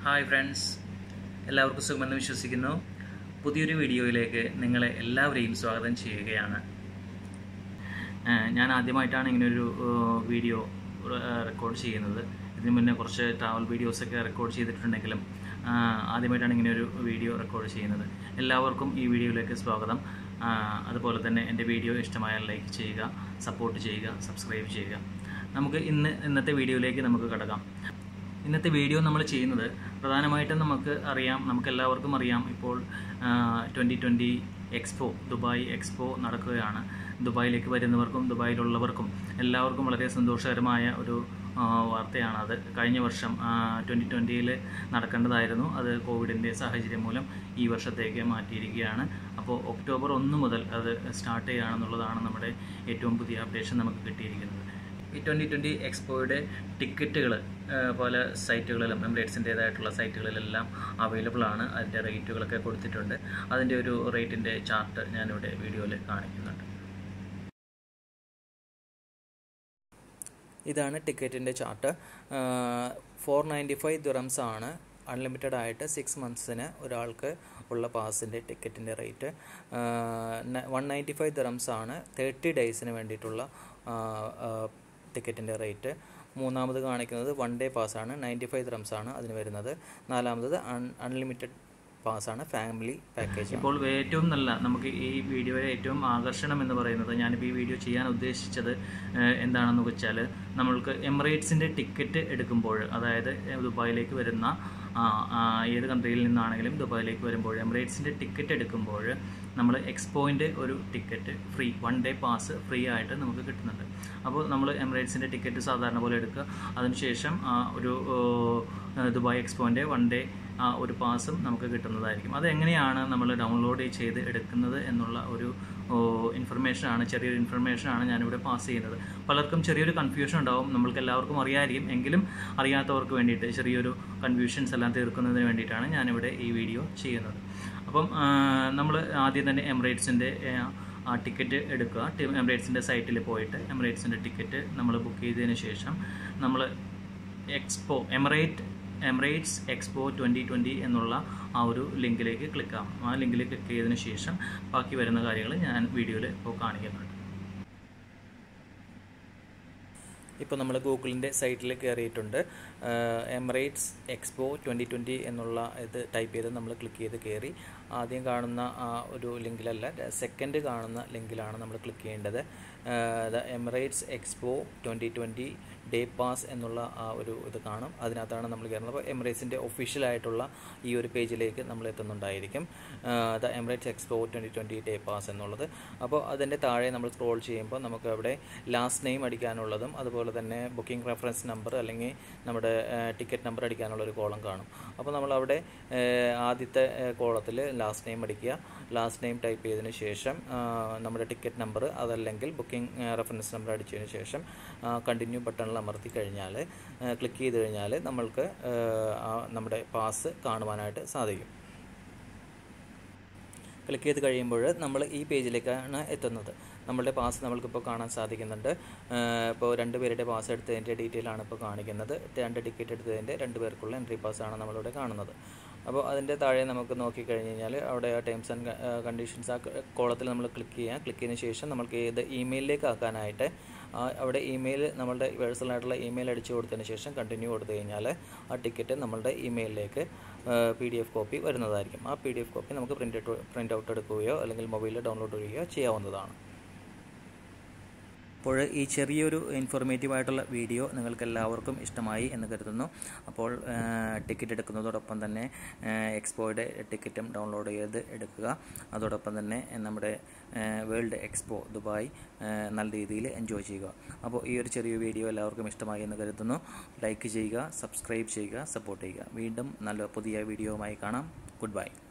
hi friends എല്ലാവർക്കും സുഖമെന്ന് വിശ്വസിക്കുന്നു പുതിയൊരു വീഡിയോയിലേക്ക് നിങ്ങളെ എല്ലാവരെയും സ്വാഗതം ചെയ്യുകയാണ് ഏഹ് ഞാൻ ആദ്യമായിട്ടാണ് ഇങ്ങനൊരു ഏഹ് വീഡിയോ ഏഹ് റെക്കോർഡ് ചെയ്യുന്നത് ഇതിന് മുന്നേ കുറച്ച് ട്രാവൽ വീഡിയോസൊക്കെ റെക്കോർഡ് ചെയ്തിട്ടുണ്ടെങ്കിലും ആഹ് ആദ്യമായിട്ടാണ് ഇങ്ങനെയൊരു വീഡിയോ റെക്കോർഡ് ചെയ്യുന്നത് എല്ലാവർക്കും ഈ വീഡിയോയിലേക്ക് സ്വാഗതം ആഹ് അതുപോലെ തന്നെ എൻ്റെ വീഡിയോ ഇഷ്ടമായാൽ ലൈക്ക് ചെയ്യുക സപ്പോർട്ട് ചെയ്യുക സബ്സ്ക്രൈബ് ചെയ്യുക നമുക്ക് ഇന്ന് ഇന്നത്തെ വീഡിയോയിലേക്ക് നമുക്ക് കിടക്കാം ഇന്നത്തെ വീഡിയോ നമ്മൾ ചെയ്യുന്നത് പ്രധാനമായിട്ടും നമുക്ക് അറിയാം നമുക്ക് എല്ലാവർക്കും അറിയാം ഇപ്പോൾ twenty twenty expo Dubai expo നടക്കുകയാണ് ദുബായിലേക്ക് വരുന്നവർക്കും ദുബായിലുള്ളവർക്കും എല്ലാവർക്കും വളരെ സന്തോഷകരമായ ഒരു ആ, വാർത്തയാണത് കഴിഞ്ഞ വർഷം ട്വൻ്റി ട്വൻ്റിയിൽ നടക്കേണ്ടതായിരുന്നു അത് കോവിഡിൻ്റെ സാഹചര്യം മൂലം ഈ വർഷത്തേക്ക് മാറ്റിയിരിക്കുകയാണ് അപ്പോൾ ഒക്ടോബർ ഒന്ന് മുതൽ അത് സ്റ്റാർട്ട് ചെയ്യുകയാണെന്നുള്ളതാണ് നമ്മുടെ ഏറ്റവും പുതിയ അപ്ഡേഷൻ നമുക്ക് കിട്ടിയിരിക്കുന്നത് ഈ ട്വൻ്റി ട്വൻ്റി എക്സ്പോയുടെ ടിക്കറ്റുകൾ പല സൈറ്റുകളിലും എമിറേറ്റ്സിൻ്റേതായിട്ടുള്ള സൈറ്റുകളിലെല്ലാം അവൈലബിൾ ആണ് അതിൻ്റെ റേറ്റുകളൊക്കെ കൊടുത്തിട്ടുണ്ട് അതിൻ്റെ ഒരു റേറ്റിൻ്റെ ചാർട്ട് ഞാനിവിടെ വീഡിയോയിൽ കാണിക്കുന്നുണ്ട് ഇതാണ് ടിക്കറ്റിൻ്റെ chart four ninety five dirhams ആണ് അൺലിമിറ്റഡ് ആയിട്ട് സിക്സ് മന്ത്സിന് ഒരാൾക്ക് ഉള്ള പാസിൻ്റെ ടിക്കറ്റിൻ്റെ rate one ninety five dirhams ആണ് തേർട്ടി ഡേയ്സിന് വേണ്ടിയിട്ടുള്ള ടിക്കറ്റിൻ്റെ റേറ്റ് മൂന്നാമത് കാണിക്കുന്നത് വൺ ഡേ പാസ്സാണ് നയൻറ്റി ഫൈവ് ദിറംസ് ആണ് അതിന് വരുന്നത് നാലാമത് അൺ അൺലിമിറ്റഡ് പാസ്സാണ് ഫാമിലി പാക്കേജ് ഇപ്പോൾ ഏറ്റവും നല്ല നമുക്ക് ഈ വീഡിയോയുടെ ഏറ്റവും ആകർഷണം എന്ന് പറയുന്നത് ഞാനിപ്പോൾ ഈ വീഡിയോ ചെയ്യാൻ ഉദ്ദേശിച്ചത് ഏഹ്, എന്താണെന്ന് വെച്ചാൽ നമ്മൾക്ക് എമിറേറ്റ്സിൻ്റെ ടിക്കറ്റ് എടുക്കുമ്പോൾ അതായത് ദുബായിലേക്ക് വരുന്ന ആ, ആ, ഏത് കൺട്രിയിൽ നിന്നാണെങ്കിലും ദുബായിലേക്ക് വരുമ്പോൾ എമിറേറ്റ്സിൻ്റെ ടിക്കറ്റ് എടുക്കുമ്പോൾ നമ്മൾ എക്സ്പോയിൻ്റെ ഒരു ticket free one day pass free ആയിട്ട് നമുക്ക് കിട്ടുന്നുണ്ട് അപ്പോൾ നമ്മൾ എമിറേറ്റ്സിൻ്റെ ടിക്കറ്റ് സാധാരണ പോലെ എടുക്കുക അതിനുശേഷം ആ, ഒരു ഏഹ്, ദുബായ് എക്സ്പോയിൻ്റെ വൺ ഡേ ആ ഒരു പാസും നമുക്ക് കിട്ടുന്നതായിരിക്കും അതെങ്ങനെയാണ് നമ്മൾ ഡൗൺലോഡ് ചെയ്ത് എടുക്കുന്നത് എന്നുള്ള ഒരു ഇൻഫർമേഷനാണ് ചെറിയൊരു ഇൻഫർമേഷനാണ് ഞാനിവിടെ പാസ് ചെയ്യുന്നത് പലർക്കും ചെറിയൊരു കൺഫ്യൂഷൻ ഉണ്ടാവും നമ്മൾക്ക് എല്ലാവർക്കും അറിയാമായിരിക്കും എങ്കിലും അറിയാത്തവർക്ക് വേണ്ടിയിട്ട് ചെറിയൊരു കൺഫ്യൂഷൻസ് എല്ലാം തീർക്കുന്നതിന് വേണ്ടിയിട്ടാണ് ഞാനിവിടെ ഈ വീഡിയോ ചെയ്യുന്നത് അപ്പം നമ്മൾ ആദ്യം തന്നെ എമിറേറ്റ്സിൻ്റെ ആ ടിക്കറ്റ് എടുക്കുക ടി- എമിറേറ്റ്സിൻ്റെ സൈറ്റിൽ പോയിട്ട് എമിറേറ്റ്സിൻ്റെ ടിക്കറ്റ് നമ്മൾ ബുക്ക് ചെയ്തതിന് ശേഷം നമ്മൾ expo emirate Emirates expo twenty twenty എന്നുള്ള ആ ഒരു ലിങ്കിലേക്ക് ക്ലിക്ക് ആവും ആ ലിങ്കിൽ ക്ലിക്ക് ചെയ്തതിന് ശേഷം ബാക്കി വരുന്ന കാര്യങ്ങൾ ഞാൻ വീഡിയോയിൽ ഇപ്പോൾ കാണിക്കുന്നുണ്ട് ഇപ്പോൾ നമ്മൾ ഗൂഗിളിൻ്റെ സൈറ്റിൽ കയറിയിട്ടുണ്ട് എമിറേറ്റ്സ് എക്സ്പോ ട്വൻറ്റി ട്വൻറ്റി എന്നുള്ള ഇത് ടൈപ്പ് ചെയ്ത് നമ്മൾ ക്ലിക്ക് ചെയ്ത് കയറി ആദ്യം കാണുന്ന ആ ഒരു ലിങ്കിലല്ല സെക്കൻഡ് കാണുന്ന ലിങ്കിലാണ് നമ്മൾ ക്ലിക്ക് ചെയ്യേണ്ടത് the Emirates expo twenty twenty day pass എന്നുള്ള ആ ഒരു ഇത് കാണും അതിനകത്താണ് നമ്മൾ കയറുന്നത് അപ്പോൾ എമിറേറ്റ്സിൻ്റെ ഒഫീഷ്യലായിട്ടുള്ള ഈ ഒരു പേജിലേക്ക് നമ്മൾ എത്തുന്നുണ്ടായിരിക്കും the Emirates expo twenty twenty day pass എന്നുള്ളത് അപ്പോൾ അതിൻ്റെ താഴെ നമ്മൾ സ്ക്രോൾ ചെയ്യുമ്പോൾ നമുക്ക് അവിടെ ലാസ്റ്റ് നെയിം അടിക്കാനുള്ളതും അതുപോലെ തന്നെ ബുക്കിംഗ് റെഫറൻസ് നമ്പർ അല്ലെങ്കിൽ നമ്മുടെ ടിക്കറ്റ് നമ്പർ അടിക്കാനുള്ള ഒരു കോളം കാണും അപ്പോൾ നമ്മൾ അവിടെ ഏഹ്, ആദ്യത്തെ കോളത്തിൽ ലാസ്റ്റ് നെയിം അടിക്കുക ലാസ്റ്റ് നെയിം ടൈപ്പ് ചെയ്തതിന് ശേഷം ആ, നമ്മുടെ ടിക്കറ്റ് നമ്പർ അതല്ലെങ്കിൽ ബുക്കിംഗ് റെഫറൻസ് നമ്പർ അടിച്ചതിന് ശേഷം കണ്ടിന്യൂ ബട്ടണിൽ അമർത്തി കഴിഞ്ഞാൽ ക്ലിക്ക് ചെയ്ത് കഴിഞ്ഞാൽ നമ്മൾക്ക് ഏഹ്, ആ നമ്മുടെ പാസ് കാണുവാനായിട്ട് സാധിക്കും ക്ലിക്ക് ചെയ്ത് കഴിയുമ്പോൾ നമ്മൾ ഈ പേജിലേക്കാണ് എത്തുന്നത് നമ്മളുടെ പാസ് നമ്മൾക്കിപ്പോൾ കാണാൻ സാധിക്കുന്നുണ്ട് ഏഹ് ഇപ്പോൾ രണ്ട് പേരുടെ പാസ് എടുത്തതിൻ്റെ ഡീറ്റെയിൽ ആണ് ഇപ്പോൾ കാണിക്കുന്നത് രണ്ട് ടിക്കറ്റ് എടുത്തതിൻ്റെ രണ്ട് പേർക്കുള്ള എൻട്രി പാസ്സാണ് നമ്മളിവിടെ കാണുന്നത് അപ്പോൾ അതിൻ്റെ താഴെ നമുക്ക് നോക്കിക്കഴിഞ്ഞ് കഴിഞ്ഞാൽ അവിടെ ആ ടേംസ് ആൻഡ് കണ്ടീഷൻസ് ആ കോളത്തിൽ നമ്മൾ ക്ലിക്ക് ചെയ്യുക ക്ലിക്ക് ചെയ്തതിന് ശേഷം നമുക്ക് ഏത് ഇമെയിലിലേക്ക് ആക്കാനായിട്ട് ആ അവിടെ ഇമെയിൽ നമ്മളുടെ പേഴ്സണൽ ആയിട്ടുള്ള ഇമെയിൽ അടിച്ചു കൊടുത്തതിന് ശേഷം കണ്ടിന്യൂ കൊടുത്തു കഴിഞ്ഞാൽ ആ ടിക്കറ്റ് നമ്മളുടെ ഇമെയിലിലേക്ക് പി ഡി എഫ് കോപ്പി വരുന്നതായിരിക്കും ആ പി ഡി എഫ് കോപ്പി നമുക്ക് പ്രിൻ്റ് പ്രിൻ്റ് ഔട്ട് എടുക്കുകയോ അല്ലെങ്കിൽ മൊബൈലിൽ ഡൗൺലോഡ് ചെയ്യുകയോ ചെയ്യാവുന്നതാണ് അപ്പോൾ ഈ ചെറിയൊരു ഇൻഫോർമേറ്റീവ് ആയിട്ടുള്ള വീഡിയോ നിങ്ങൾക്ക് എല്ലാവർക്കും ഇഷ്ടമായി എന്ന് കരുതുന്നു അപ്പോൾ ടിക്കറ്റ് എടുക്കുന്നതോടൊപ്പം തന്നെ എക്സ്പോയുടെ ടിക്കറ്റും ഡൗൺലോഡ് ചെയ്ത് എടുക്കുക അതോടൊപ്പം തന്നെ നമ്മുടെ വേൾഡ് എക്സ്പോ ദുബായ് നല്ല രീതിയിൽ എൻജോയ് ചെയ്യുക അപ്പോൾ ഈ ഒരു ചെറിയ വീഡിയോ എല്ലാവർക്കും ഇഷ്ടമായി എന്ന് കരുതുന്നു ലൈക്ക് ചെയ്യുക സബ്സ്ക്രൈബ് ചെയ്യുക സപ്പോർട്ട് ചെയ്യുക വീണ്ടും നല്ല പുതിയ വീഡിയോയുമായി കാണാം ഗുഡ് ബൈ